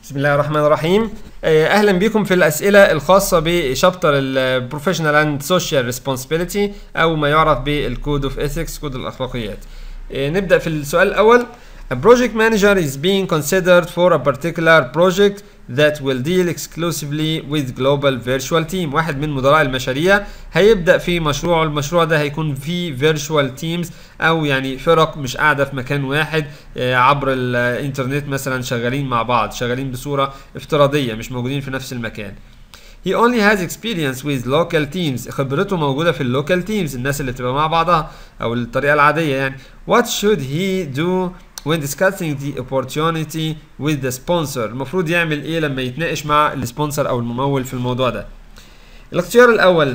بسم الله الرحمن الرحيم آه، اهلا بكم في الاسئله الخاصه بشابتر البروفيشنال اند سوشيال ريسبونسبيلتي او ما يعرف بالكود اوف ايثكس كود الاخلاقيات آه، نبدا في السؤال الاول A project manager is being considered for a particular project that will deal exclusively with global virtual team واحد من مدراء المشاريع هيبدأ في مشروع المشروع ده هيكون فيه virtual teams او يعني فرق مش قاعدة في مكان واحد آه، عبر الانترنت مثلا شغالين مع بعض شغالين بصورة افتراضية مش موجودين في نفس المكان He only has experience with local teams خبرته موجودة في اللوكال teams الناس اللي بتبقى مع بعضها أو الطريقة العادية يعني What should he do when discussing the opportunity with the sponsor المفروض يعمل ايه لما يتناقش مع السبونسر او الممول في الموضوع ده الاختيار الاول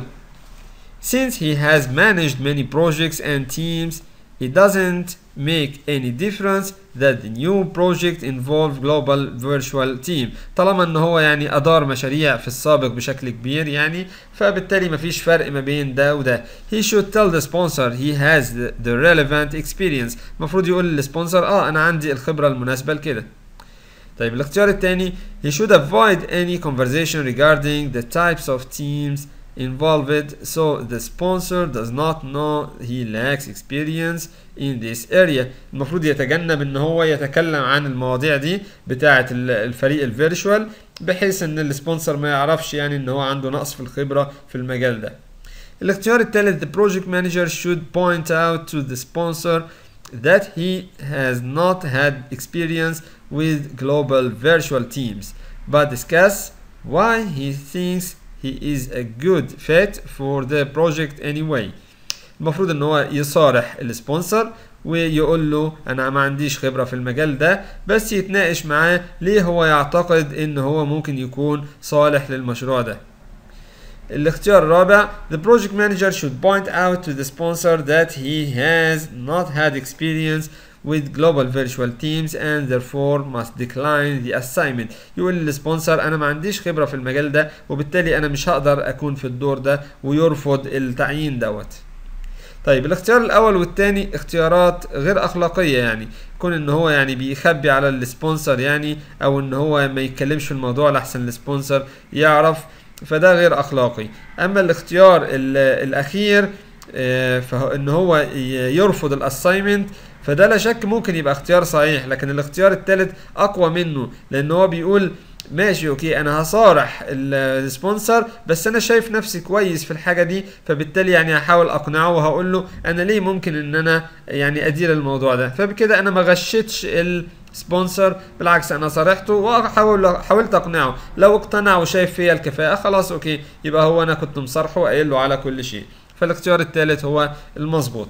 since he has managed many projects and teams it doesn't make any difference that the new project involve global virtual team طالما ان هو يعني ادار مشاريع في السابق بشكل كبير يعني فبالتالي مفيش فرق ما بين ده وده he should tell the sponsor he has the, the relevant experience المفروض يقول للسبونسر اه انا عندي الخبرة المناسبة لكده طيب الاختيار الثاني he should avoid any conversation regarding the types of teams involved so the sponsor does not know he lacks experience in this area المفروض يتجنب ان هو يتكلم عن المواضيع دي بتاعه ال- الفريق الفيرتشوال بحيث ان السبونسر ما يعرفش يعني ان هو عنده نقص في الخبره في المجال ده الاختيار الثالث the project manager should point out to the sponsor that he has not had experience with global virtual teams but discuss why he thinks he is a good fit for the project anyway المفروض ان هو يصارح السبونسر ويقول له انا ما عنديش خبرة في المجال ده بس يتناقش معاه ليه هو يعتقد ان هو ممكن يكون صالح للمشروع ده الاختيار الرابع The project manager should point out to the sponsor that he has not had experience with global virtual teams and therefore must decline the assignment يقول للسبونسر انا ما عنديش خبرة في المجال ده وبالتالي انا مش هقدر اكون في الدور ده ويرفض التعيين دوت طيب الاختيار الاول والتاني اختيارات غير اخلاقيه يعني كون ان هو يعني بيخبي على السبونسر يعني او ان هو ما يتكلمش في الموضوع لحسن السبونسر يعرف فده غير اخلاقي اما الاختيار ال- الاخير آه، فهو ان هو ي- يرفض الاساينمنت فده لا شك ممكن يبقى اختيار صحيح لكن الاختيار الثالث اقوى منه لان هو بيقول ماشي اوكي انا هصارح السبونسر بس انا شايف نفسي كويس في الحاجه دي فبالتالي يعني هحاول اقنعه وهقول له انا ليه ممكن ان انا يعني ادير الموضوع ده فبكده انا ما غشيتش السبونسر بالعكس انا صارحته وحاول حاولت اقنعه لو اقتنع وشايف فيا الكفاءه خلاص اوكي يبقى هو انا كنت مصارحه وقايل له على كل شيء فالاختيار الثالث هو المظبوط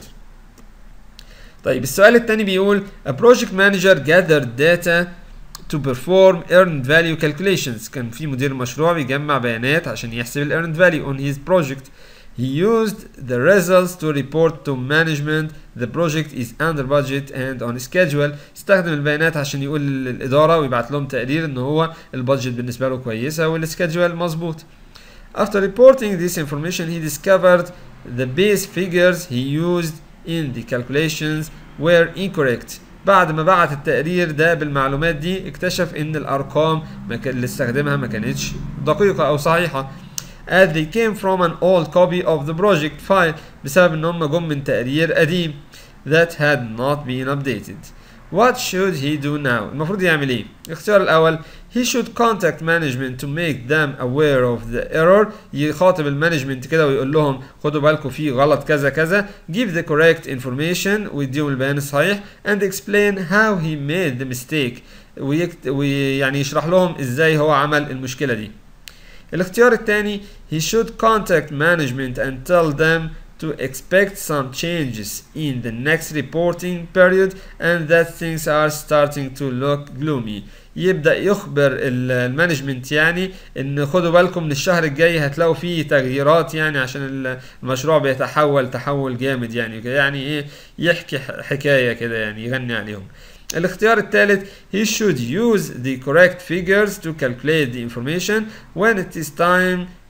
طيب السؤال الثاني بيقول a project manager gathered data to perform earned value calculations كان في مدير مشروع بيجمع بيانات عشان يحسب ال earned value on his project he used the results to report to management the project is under budget and on schedule استخدم البيانات عشان يقول للإدارة ويبعت لهم تقرير ان هو البادجت بالنسبة له كويسة والسكادجول مظبوط After reporting this information, he discovered the base figures he used in the calculations were incorrect. بعد ما بعت التقرير ده بالمعلومات دي اكتشف ان الارقام ما كان- اللي استخدمها ما كانتش دقيقة او صحيحة as they came from an old copy of the project file بسبب ان هم جم من تقرير قديم that had not been updated. What should he do now؟ المفروض يعمل ايه؟ الاختيار الاول he should contact management to make them aware of the error يخاطب المانجمنت كده ويقول لهم خدوا بالكم في غلط كذا كذا give the correct information ويديهم البيان الصحيح and explain how he made the mistake ويكت... ويعني يشرح لهم ازاي هو عمل المشكلة دي الاختيار الثاني he should contact management and tell them to expect some changes in the next reporting period and that things are starting to look gloomy يبدأ يخبر ال- المانجمنت يعني ان خدوا بالكم من الشهر الجاي هتلاقوا فيه تغييرات يعني عشان ال- المشروع بيتحول تحول جامد يعني كده يعني ايه يحكي ح- حكاية كده يعني يغني عليهم الاختيار الثالث he should use the correct figures to calculate the information when it is time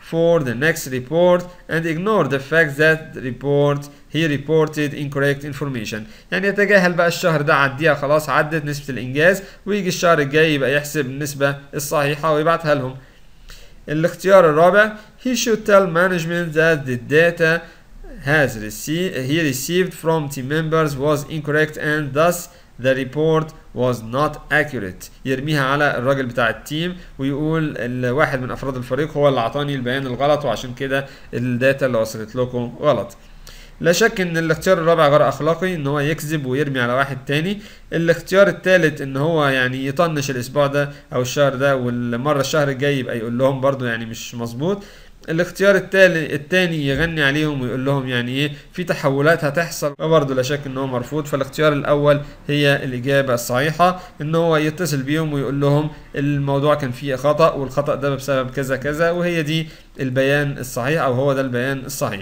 for the next report and ignore the fact that the report he reported incorrect information يعني يتجاهل بقى الشهر ده عديها خلاص عدت نسبة الإنجاز ويجي الشهر الجاي يبقى يحسب النسبة الصحيحة ويبعتها لهم الاختيار الرابع he should tell management that the data has received he received from team members was incorrect and thus the report was not accurate يرميها على الراجل بتاع التيم ويقول الواحد من افراد الفريق هو اللي اعطاني البيان الغلط وعشان كده الداتا اللي وصلت لكم غلط لا شك ان الاختيار الرابع غير اخلاقي ان هو يكذب ويرمي على واحد تاني الاختيار الثالث ان هو يعني يطنش الاسبوع ده او الشهر ده والمره الشهر الجاي يبقى يقول لهم برضو يعني مش مظبوط الاختيار التالي التاني يغني عليهم ويقول لهم يعني ايه في تحولات هتحصل فبرضه لا شك ان هو مرفوض فالاختيار الاول هي الاجابه الصحيحه ان هو يتصل بيهم ويقول لهم الموضوع كان فيه خطا والخطا ده بسبب كذا كذا وهي دي البيان الصحيح او هو ده البيان الصحيح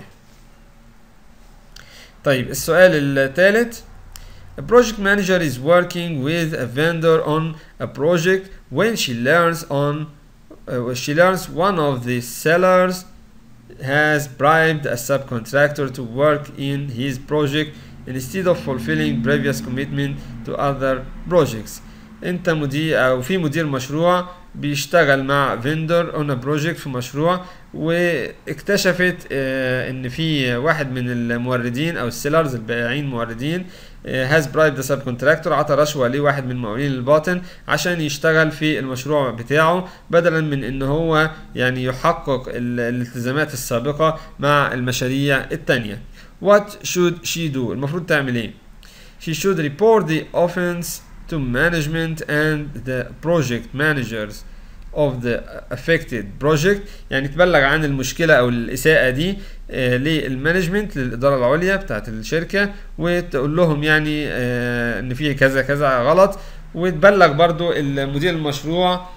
طيب السؤال الثالث A project manager is working with a vendor on a project when she learns on uh, she learns one of the sellers has bribed a subcontractor to work in his project instead of fulfilling previous commitment to other projects انت مدير او في مدير مشروع بيشتغل مع فيندور اون بروجكت في مشروع واكتشفت آه ان في واحد من الموردين او السيلرز البائعين موردين هاز برايب ذا سب كونتراكتور عطى رشوه لواحد من مقاولين الباطن عشان يشتغل في المشروع بتاعه بدلا من ان هو يعني يحقق الالتزامات السابقه مع المشاريع التانية what should she do المفروض تعمل ايه she should report the offense to management and the project managers of the affected project يعني تبلغ عن المشكلة أو الإساءة دي آه للمانجمنت للإدارة العليا بتاعت الشركة وتقول لهم يعني آه إن في كذا كذا غلط وتبلغ برضو المدير المشروع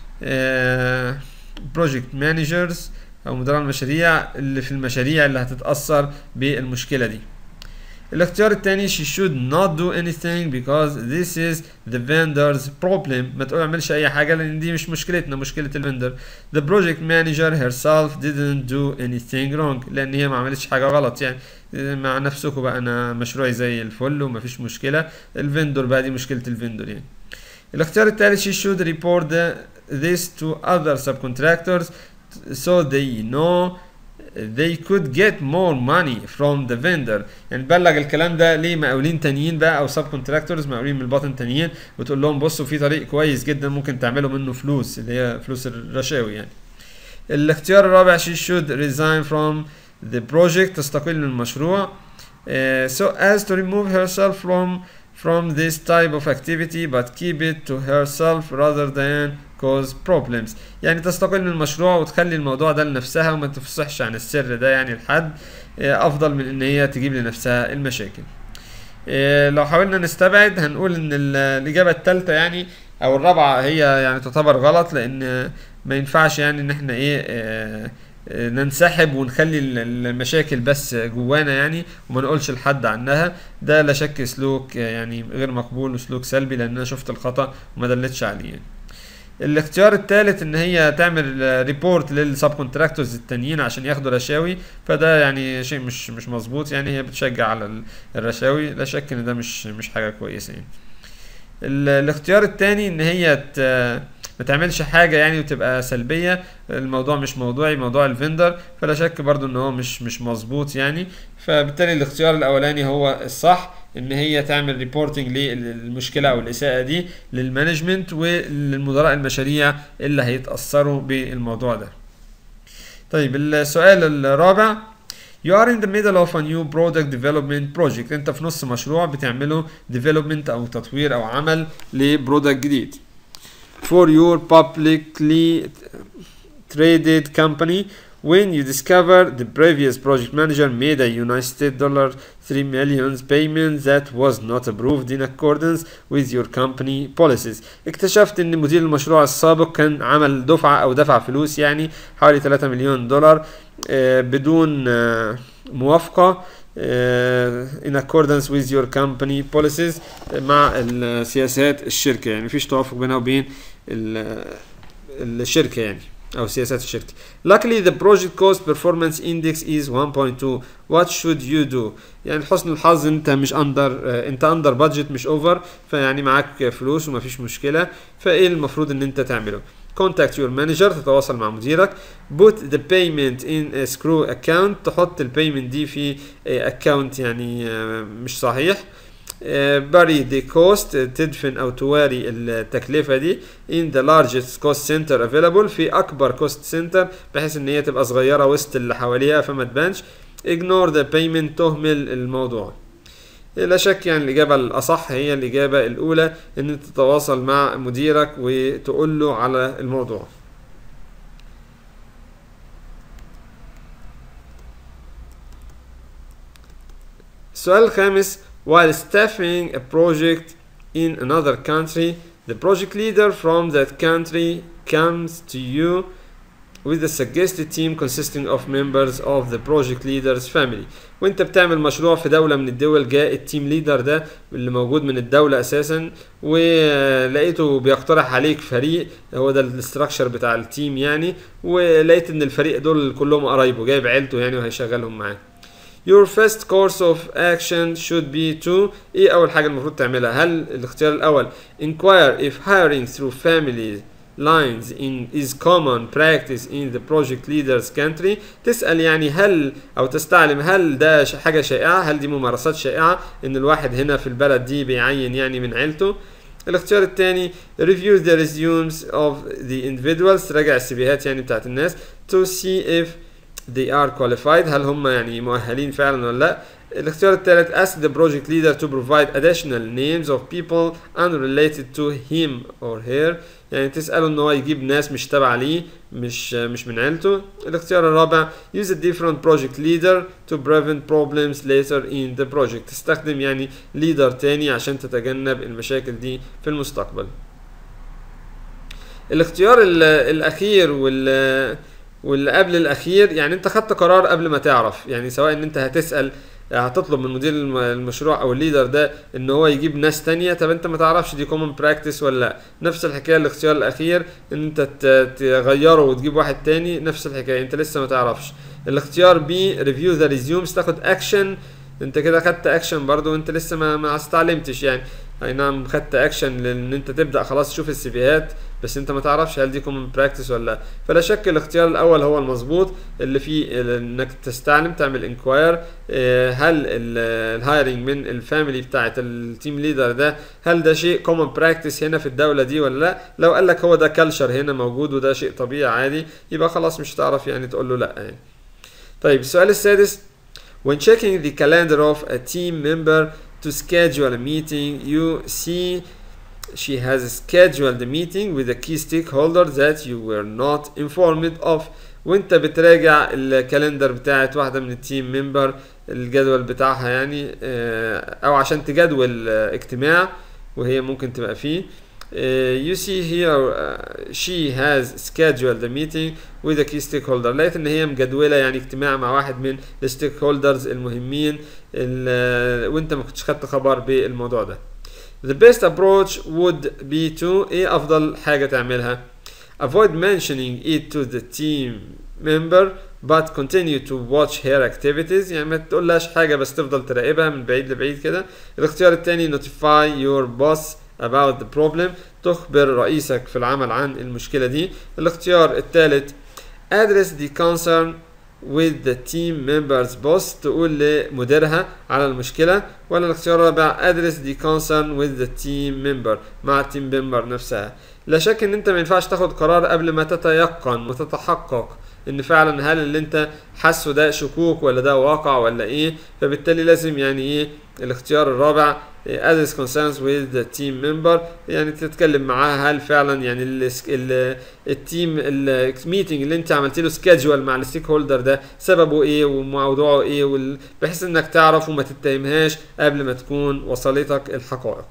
آه project managers أو مدراء المشاريع اللي في المشاريع اللي هتتأثر بالمشكلة دي الاختيار الثاني she should not do anything because this is the vendor's problem ما تعملش اي حاجة لان دي مش مشكلتنا مشكلة الفندر the project manager herself didn't do anything wrong لان هي ما عملتش حاجة غلط يعني مع نفسكم بقى انا مشروعي زي الفل ومفيش مشكلة الفندور بقى دي مشكلة الفندور يعني الاختيار الثالث she should report the, this to other subcontractors so they know they could get more money from the vendor يعني تبلغ الكلام ده لمقاولين تانيين بقى او سب كونتراكتورز مقاولين من الباطن تانيين وتقول لهم بصوا في طريق كويس جدا ممكن تعملوا منه فلوس اللي هي فلوس الرشاوي يعني الاختيار الرابع she should resign from the project تستقيل من المشروع uh, so as to remove herself from from this type of activity but keep it to herself rather than cause problems يعني تستقل من المشروع وتخلي الموضوع ده لنفسها وما تفصحش عن السر ده يعني لحد افضل من ان هي تجيب لنفسها المشاكل لو حاولنا نستبعد هنقول ان الاجابه الثالثه يعني او الرابعه هي يعني تعتبر غلط لان ما ينفعش يعني ان احنا ايه ننسحب ونخلي المشاكل بس جوانا يعني وما نقولش لحد عنها ده لا شك سلوك يعني غير مقبول وسلوك سلبي لان انا شفت الخطا وما دلتش عليه يعني. الاختيار الثالث ان هي تعمل ريبورت للسب كونتراكتورز التانيين عشان ياخدوا رشاوي فده يعني شيء مش مش مظبوط يعني هي بتشجع على الرشاوي لا شك ان ده مش مش حاجه كويسه يعني الاختيار الثاني ان هي ما تعملش حاجه يعني وتبقى سلبيه الموضوع مش موضوعي موضوع الفندر فلا شك برضو ان هو مش مش مظبوط يعني فبالتالي الاختيار الاولاني هو الصح ان هي تعمل ريبورتنج للمشكله او الاساءه دي للمانجمنت وللمدراء المشاريع اللي هيتاثروا بالموضوع ده طيب السؤال الرابع You are in the middle of a new product development project انت في نص مشروع بتعمله development او تطوير او عمل لبرودكت جديد for your publicly traded company when you discover the previous project manager made a United dollar 3 million payment that was not approved in accordance with your company policies اكتشفت ان مدير المشروع السابق كان عمل دفعة او دفع فلوس يعني حوالي 3 مليون دولار آه بدون آه موافقة آه in accordance with your company policies مع السياسات الشركة يعني مفيش توافق بينها وبين الشركة يعني او سياسات الشركه luckily the project cost performance index is 1.2 what should you do يعني لحسن الحظ انت مش اندر انت اندر بادجت مش اوفر فيعني معاك فلوس ومفيش مشكله فايه المفروض ان انت تعمله contact your manager تتواصل مع مديرك put the payment in a screw account تحط البيمنت دي في account يعني آه، مش صحيح bury the cost تدفن او تواري التكلفه دي in the largest cost center available في اكبر cost center بحيث ان هي تبقى صغيره وسط اللي حواليها فما تبانش ignore the payment تهمل الموضوع لا شك يعني الإجابة الأصح هي الإجابة الأولى إن أنت تتواصل مع مديرك وتقول له على الموضوع. السؤال الخامس while staffing a project in another country the project leader from that country comes to you with a suggested team consisting of members of the project leader's family وانت بتعمل مشروع في دولة من الدول جاء التيم ليدر ده اللي موجود من الدولة اساسا ولقيته بيقترح عليك فريق هو ده الاستراكشر بتاع التيم يعني ولقيت ان الفريق دول كلهم قرايبه جايب عيلته يعني وهيشغلهم معاه Your first course of action should be to ايه اول حاجة المفروض تعملها هل الاختيار الاول inquire if hiring through family lines in is common practice in the project leaders country تسأل يعني هل أو تستعلم هل ده ش- حاجة شائعة هل دي ممارسات شائعة إن الواحد هنا في البلد دي بيعين يعني من عيلته الاختيار الثاني review the resumes of the individuals تراجع السيفيهات يعني بتاعت الناس to see if they are qualified هل هم يعني مؤهلين فعلا ولا لا الاختيار الثالث ask the project leader to provide additional names of people unrelated to him or her يعني تسأله ان هو يجيب ناس مش تابعة ليه مش مش من عيلته الاختيار الرابع use a different project leader to prevent problems later in the project تستخدم يعني ليدر تاني عشان تتجنب المشاكل دي في المستقبل الاختيار ال- الاخير وال واللي قبل الاخير يعني انت خدت قرار قبل ما تعرف يعني سواء ان انت هتسال هتطلب من مدير الم- المشروع او الليدر ده ان هو يجيب ناس تانية طب انت ما تعرفش دي كومن براكتس ولا لا نفس الحكايه الاختيار الاخير ان انت ت- تغيره وتجيب واحد تاني نفس الحكايه انت لسه ما تعرفش الاختيار بي ريفيو ذا ريزيومز تاخد اكشن انت كده خدت اكشن برضو وانت لسه ما ما استعلمتش يعني اي نعم خدت اكشن لان انت تبدا خلاص تشوف السيفيهات بس انت ما تعرفش هل دي كومن براكتس ولا لا فلا شك الاختيار الاول هو المظبوط اللي فيه ال- انك تستعلم تعمل انكواير هل الهايرنج من الفاميلي بتاعت التيم ليدر ده هل ده شيء كومن براكتس هنا في الدوله دي ولا لا لو قال لك هو ده كلتشر هنا موجود وده شيء طبيعي عادي يبقى خلاص مش هتعرف يعني تقول له لا يعني طيب السؤال السادس When checking the calendar of a team member to schedule a meeting, you see she has scheduled a meeting with a key stakeholder that you were not informed of. وانت بتراجع الكالندر بتاعت واحدة من التيم ممبر الجدول بتاعها يعني آه، او عشان تجدول آه، اجتماع وهي ممكن تبقى فيه Uh, you see here uh, she has scheduled a meeting with a key stakeholder لقيت ان هي مجدوله يعني اجتماع مع واحد من الستيك هولدرز المهمين ال- وانت ما كنتش خدت خبر بالموضوع ده The best approach would be to ايه افضل حاجه تعملها avoid mentioning it to the team member but continue to watch her activities يعني ما تقولهاش حاجه بس تفضل تراقبها من بعيد لبعيد كده الاختيار الثاني notify your boss about the problem تخبر رئيسك في العمل عن المشكلة دي الاختيار الثالث address the concern with the team members boss تقول لمديرها على المشكلة ولا الاختيار الرابع address the concern with the team member مع التيم member نفسها لا شك ان انت ما ينفعش تاخد قرار قبل ما تتيقن وتتحقق ان فعلا هل اللي انت حاسه ده شكوك ولا ده واقع ولا ايه فبالتالي لازم يعني ايه الاختيار الرابع address concerns with the team member يعني تتكلم معاها هل فعلا يعني ال ال التيم الميتنج اللي انت عملت له سكيدجول مع الستيك هولدر ده سببه ايه وموضوعه ايه وال- بحيث انك تعرف وما تتهمهاش قبل ما تكون وصلتك الحقائق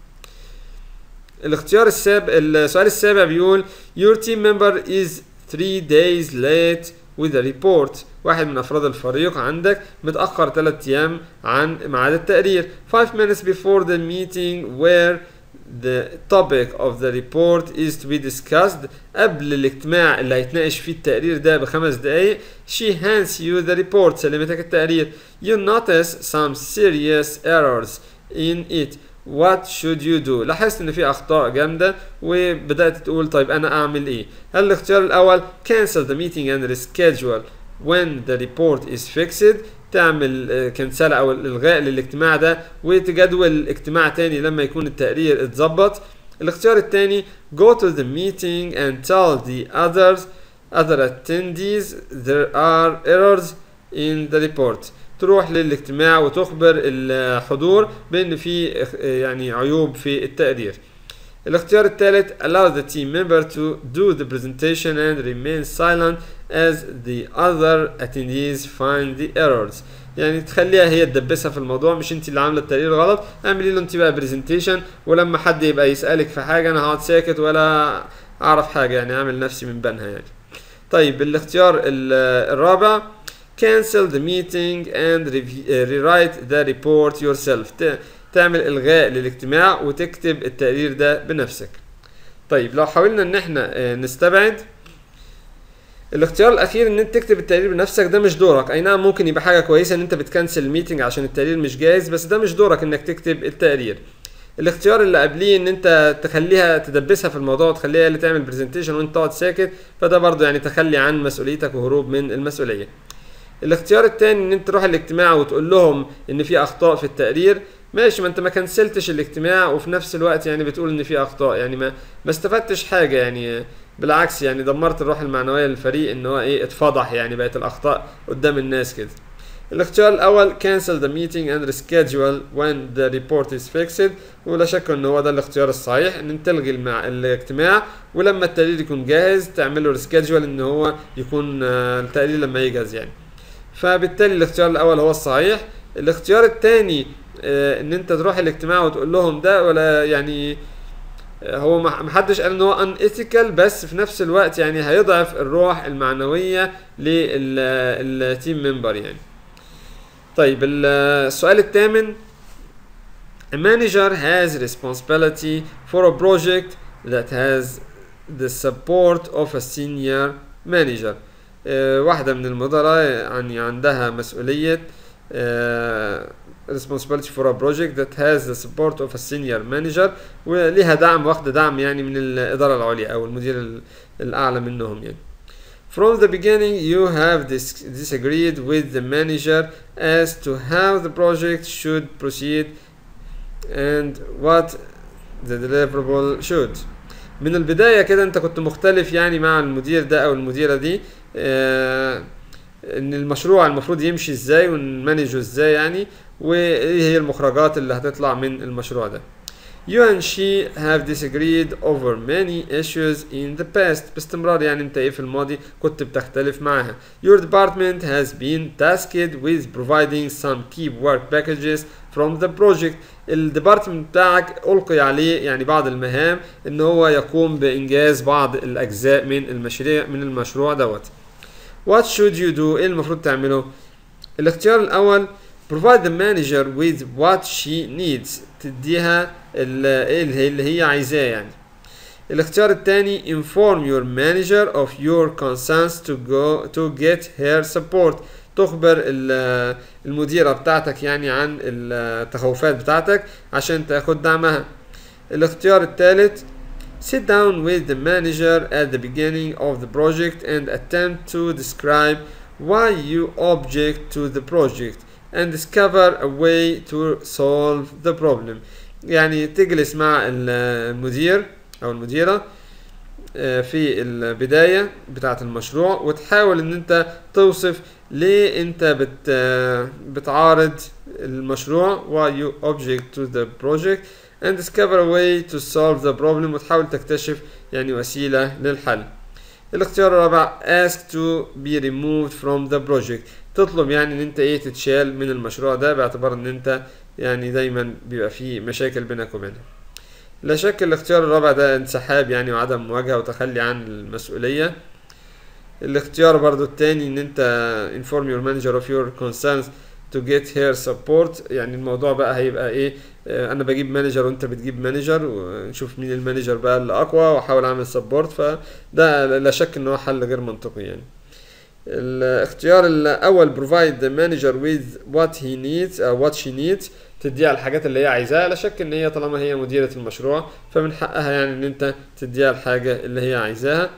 الاختيار السابع السؤال السابع بيقول your team member is three days late with a report واحد من افراد الفريق عندك متاخر 3 ايام عن ميعاد التقرير 5 minutes before the meeting where the topic of the report is to be discussed قبل الاجتماع اللي هيتناقش فيه التقرير ده بخمس دقايق she hands you the report سلمتك التقرير you notice some serious errors in it what should you do لاحظت ان في اخطاء جامده وبدات تقول طيب انا اعمل ايه هل الاختيار الاول cancel the meeting and reschedule when the report is fixed تعمل كنسلة او الغاء للاجتماع ده وتجدول اجتماع تاني لما يكون التقرير اتظبط الاختيار التاني go to the meeting and tell the others other attendees there are errors in the report تروح للاجتماع وتخبر الحضور بان في يعني عيوب في التقرير الاختيار الثالث allow the team member to do the presentation and remain silent as the other attendees find the errors يعني تخليها هي تدبسها في الموضوع مش انت اللي عامله التقرير غلط اعملي له انت بقى برزنتيشن ولما حد يبقى يسالك في حاجه انا هقعد ساكت ولا اعرف حاجه يعني اعمل نفسي من بنها يعني طيب الاختيار الرابع cancel the meeting and rewrite the report yourself تعمل الغاء للاجتماع وتكتب التقرير ده بنفسك طيب لو حاولنا ان احنا نستبعد الاختيار الاخير ان انت تكتب التقرير بنفسك ده مش دورك اي نعم ممكن يبقى حاجه كويسه ان انت بتكنسل الميتنج عشان التقرير مش جاهز بس ده مش دورك انك تكتب التقرير الاختيار اللي قبليه ان انت تخليها تدبسها في الموضوع وتخليها اللي تعمل برزنتيشن وانت تقعد ساكت فده برضه يعني تخلي عن مسؤوليتك وهروب من المسؤوليه الاختيار التاني ان انت تروح الاجتماع وتقول لهم ان في اخطاء في التقرير ماشي ما انت ما كنسلتش الاجتماع وفي نفس الوقت يعني بتقول ان في اخطاء يعني ما ما استفدتش حاجه يعني بالعكس يعني دمرت الروح المعنويه للفريق ان هو ايه اتفضح يعني بقت الاخطاء قدام الناس كده الاختيار الاول cancel the meeting and reschedule when the report is fixed ولا شك ان هو ده الاختيار الصحيح ان انت تلغي المع... الاجتماع ولما التقرير يكون جاهز تعمل له ريسكيدجول ان هو يكون التقرير لما يجهز يعني فبالتالي الاختيار الاول هو الصحيح الاختيار الثاني ان انت تروح الاجتماع وتقول لهم ده ولا يعني هو محدش قال ان هو ان ايثيكال بس في نفس الوقت يعني هيضعف الروح المعنويه للتيم ممبر يعني طيب السؤال الثامن A manager has responsibility for a project that has the support of a senior manager. uh, واحدة من المدراء يعني عندها مسؤولية uh, responsibility for a project that has the support of a senior manager وليها دعم واخدة دعم يعني من الإدارة العليا أو المدير الأعلى منهم يعني. From the beginning, you have dis disagreed with the manager as to how the project should proceed and what the deliverable should. من البداية كده انت كنت مختلف يعني مع المدير ده او المديرة دي اه ان المشروع المفروض يمشي ازاي ونمانجه ازاي يعني وايه هي المخرجات اللي هتطلع من المشروع ده. You and she have disagreed over many issues in the past باستمرار يعني انت ايه في الماضي كنت بتختلف معاها. Your department has been tasked with providing some key work packages from the project. الديبارتمنت بتاعك ألقي عليه يعني بعض المهام ان هو يقوم بإنجاز بعض الأجزاء من المشاريع من المشروع دوت. What should you do؟ ايه المفروض تعمله؟ الاختيار الأول provide the manager with what she needs تديها اللي اللي هي عايزاه يعني الاختيار الثاني inform your manager of your concerns to go to get her support تخبر المديرة بتاعتك يعني عن التخوفات بتاعتك عشان تاخد دعمها الاختيار الثالث sit down with the manager at the beginning of the project and attempt to describe why you object to the project and discover a way to solve the problem يعني تجلس مع المدير او المديره في البدايه بتاعه المشروع وتحاول ان انت توصف ليه انت بت بتعارض المشروع why you object to the project and discover a way to solve the problem وتحاول تكتشف يعني وسيله للحل الاختيار الرابع ask to be removed from the project تطلب يعني ان انت ايه تتشال من المشروع ده باعتبار ان انت يعني دايما بيبقى فيه مشاكل بينك وبينها لا شك الاختيار الرابع ده انسحاب يعني وعدم مواجهة وتخلي عن المسؤولية الاختيار برضو التاني ان انت inform your manager of your concerns to get her support يعني الموضوع بقى هيبقى ايه آه، انا بجيب مانجر وانت بتجيب مانجر ونشوف مين المانجر بقى اللي اقوى واحاول اعمل سبورت فده لا شك ان هو حل غير منطقي يعني الاختيار الاول provide the manager with what he needs او what she needs تديها الحاجات اللي هي عايزاها لا شك ان هي طالما هي مديرة المشروع فمن حقها يعني ان انت تديها الحاجة اللي هي عايزاها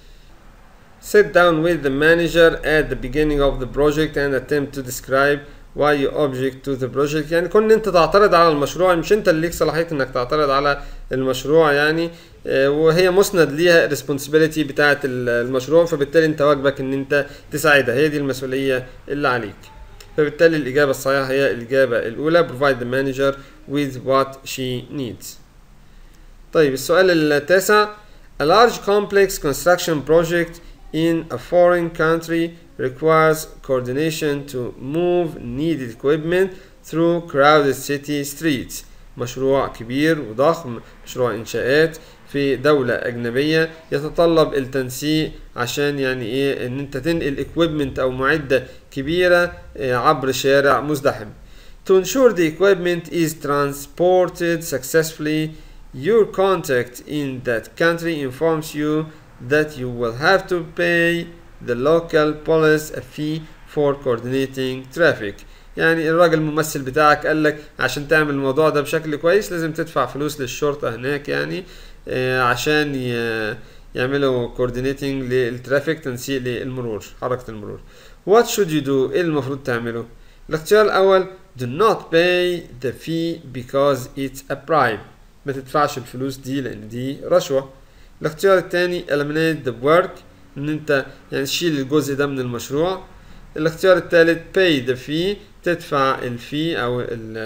sit down with the manager at the beginning of the project and attempt to describe why you object to the project يعني كون انت تعترض على المشروع مش انت اللي ليك صلاحية انك تعترض على المشروع يعني آه، وهي مسند ليها responsibility بتاعة المشروع فبالتالي انت واجبك ان انت تساعدها هي دي المسؤولية اللي عليك فبالتالي الإجابة الصحيحة هي الإجابة الأولى provide the manager with what she needs طيب السؤال التاسع A large complex construction project in a foreign country requires coordination to move needed equipment through crowded city streets مشروع كبير وضخم مشروع إنشاءات في دولة أجنبية يتطلب التنسيق عشان يعني إيه إن أنت تنقل equipment أو معدة كبيرة عبر شارع مزدحم. To ensure the equipment is transported successfully, your contact in that country informs you that you will have to pay the local police a fee for coordinating traffic يعني الراجل الممثل بتاعك قال لك عشان تعمل الموضوع ده بشكل كويس لازم تدفع فلوس للشرطة هناك يعني آه عشان يعملوا coordinating للترافيك تنسيق للمرور حركة المرور what should you do ايه المفروض تعمله الاختيار الاول do not pay the fee because it's a bribe ما تدفعش الفلوس دي لان دي رشوة الاختيار الثاني eliminate the work ان انت يعني تشيل الجزء ده من المشروع الاختيار الثالث pay the fee تدفع الفي او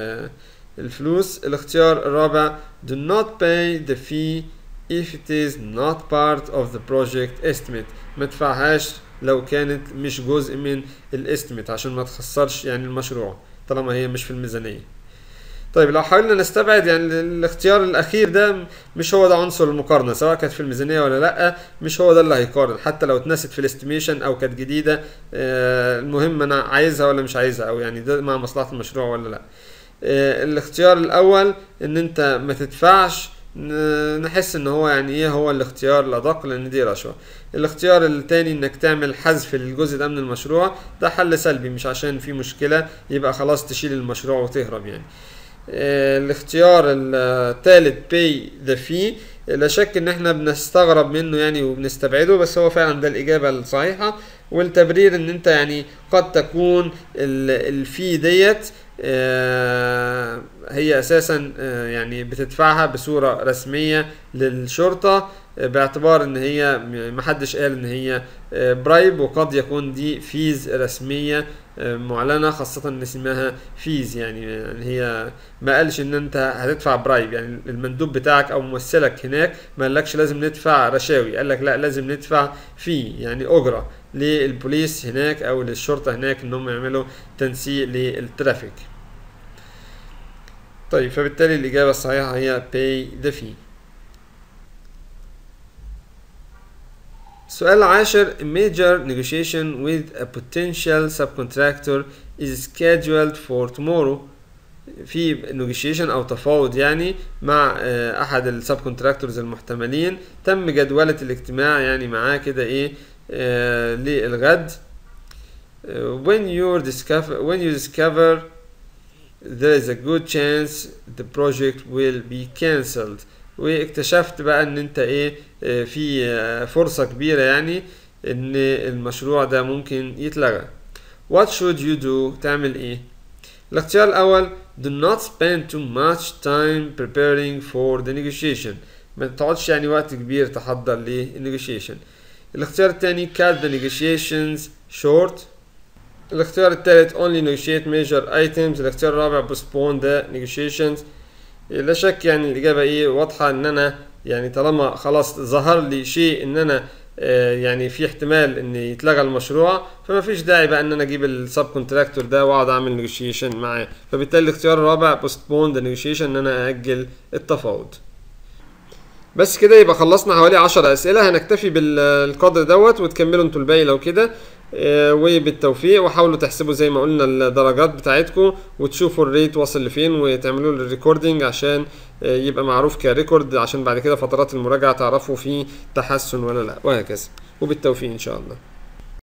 الفلوس الاختيار الرابع do not pay the fee if it is not part of the project estimate ما تدفعهاش لو كانت مش جزء من الاستيميت عشان ما تخسرش يعني المشروع طالما هي مش في الميزانيه طيب لو حاولنا نستبعد يعني الاختيار الاخير ده مش هو ده عنصر المقارنه سواء كانت في الميزانيه ولا لا مش هو ده اللي هيقارن حتى لو اتنست في الاستيميشن او كانت جديده آه المهم انا عايزها ولا مش عايزها او يعني ده مع مصلحه المشروع ولا لا آه الاختيار الاول ان انت ما تدفعش نحس ان هو يعني ايه هو الاختيار الادق لان دي رشوه الاختيار التاني انك تعمل حذف للجزء ده من المشروع ده حل سلبي مش عشان في مشكله يبقى خلاص تشيل المشروع وتهرب يعني الاختيار الثالث pay the fee لا شك ان احنا بنستغرب منه يعني وبنستبعده بس هو فعلا ده الاجابه الصحيحه والتبرير ان انت يعني قد تكون الفي ديت هي اساسا يعني بتدفعها بصوره رسميه للشرطه باعتبار ان هي محدش قال ان هي برايب وقد يكون دي فيز رسميه معلنه خاصه ان اسمها فيز يعني, يعني هي ما قالش ان انت هتدفع برايب يعني المندوب بتاعك او ممثلك هناك ما قالكش لازم ندفع رشاوي قال لك لا لازم ندفع في يعني اجره للبوليس هناك او للشرطه هناك انهم يعملوا تنسيق للترافيك طيب فبالتالي الاجابه الصحيحه هي pay the fee السؤال العاشر a major negotiation with a potential subcontractor is scheduled for tomorrow في negotiation او تفاوض يعني مع احد السب كونتراكتورز المحتملين تم جدولة الاجتماع يعني معاه كده ايه آه للغد when you discover when you discover there is a good chance the project will be cancelled واكتشفت بقى ان انت ايه في فرصة كبيرة يعني ان المشروع ده ممكن يتلغى what should you do تعمل ايه الاختيار الاول do not spend too much time preparing for the negotiation ما تقعدش يعني وقت كبير تحضر للنيجوشيشن الاختيار الثاني cut the negotiations short الاختيار الثالث only negotiate major items الاختيار الرابع postpone the negotiations لا شك يعني الإجابة إيه واضحة إن أنا يعني طالما خلاص ظهر لي شيء إن أنا آه يعني في احتمال إن يتلغى المشروع فما فيش داعي بقى إن أنا أجيب السب كونتراكتور ده وأقعد أعمل نيجوشيشن معاه فبالتالي الاختيار الرابع postpone the negotiation إن أنا أأجل التفاوض. بس كده يبقى خلصنا حوالي 10 أسئلة هنكتفي بالقدر دوت وتكملوا انتوا الباقي لو كده آه، وبالتوفيق وحاولوا تحسبوا زي ما قلنا الدرجات بتاعتكم وتشوفوا الريت واصل لفين وتعملوا له الريكوردنج عشان آه، يبقى معروف كريكورد عشان بعد كده فترات المراجعه تعرفوا فيه تحسن ولا لا وهكذا وبالتوفيق ان شاء الله